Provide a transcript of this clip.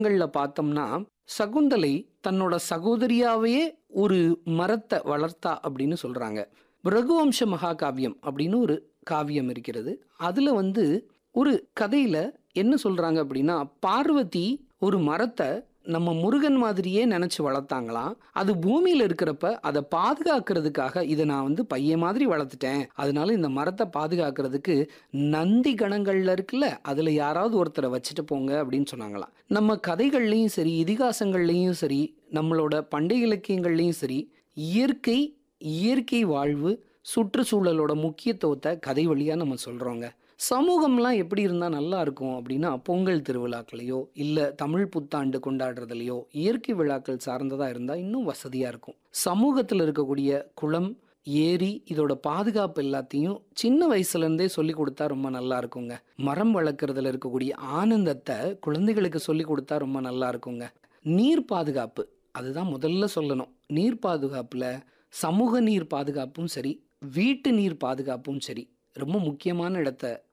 ங்கள்ல பார்த்தோம்னா சகுந்தலை தன்னோட சகோதரியாவே ஒரு மரத்தை வளர்த்தா அப்படின்னு சொல்றாங்க ரகுவம்ச மகாகாவியம் அப்படின்னு ஒரு காவியம் இருக்கிறது அதுல வந்து ஒரு கதையில என்ன சொல்றாங்க அப்படின்னா பார்வதி ஒரு மரத்தை நம்ம முருகன் மாதிரியே நினைச்சு வளர்த்தாங்களாம் அது பூமியில இருக்கிறப்ப அதை பாதுகாக்கிறதுக்காக இதை நான் வந்து பையன் மாதிரி வளர்த்துட்டேன் அதனால இந்த மரத்தை பாதுகாக்கிறதுக்கு நந்தி கணங்கள்ல இருக்குல்ல அதுல யாராவது ஒருத்தரை வச்சுட்டு போங்க அப்படின்னு சொன்னாங்களாம் நம்ம கதைகள்லையும் சரி இதிகாசங்கள்லையும் சரி நம்மளோட பண்டைய இலக்கியங்கள்லையும் சரி இயற்கை இயற்கை வாழ்வு சுற்றுச்சூழலோட முக்கியத்துவத்தை கதை வழியா நம்ம சொல்றோங்க சமூகம்லாம் எப்படி இருந்தால் நல்லா இருக்கும் அப்படின்னா பொங்கல் திருவிழாக்களையோ இல்லை தமிழ் புத்தாண்டு கொண்டாடுறதுலையோ இயற்கை விழாக்கள் சார்ந்ததாக இருந்தால் இன்னும் வசதியாக இருக்கும் சமூகத்தில் இருக்கக்கூடிய குளம் ஏரி இதோட பாதுகாப்பு எல்லாத்தையும் சின்ன வயசுலேருந்தே சொல்லி கொடுத்தா ரொம்ப நல்லா இருக்குங்க மரம் வளர்க்குறதுல இருக்கக்கூடிய ஆனந்தத்தை குழந்தைகளுக்கு சொல்லி கொடுத்தா ரொம்ப நல்லா இருக்குங்க நீர் பாதுகாப்பு அதுதான் முதல்ல சொல்லணும் நீர் பாதுகாப்பில் சமூக நீர் பாதுகாப்பும் சரி வீட்டு நீர் பாதுகாப்பும் சரி ரொம்ப முக்கியமான இடத்த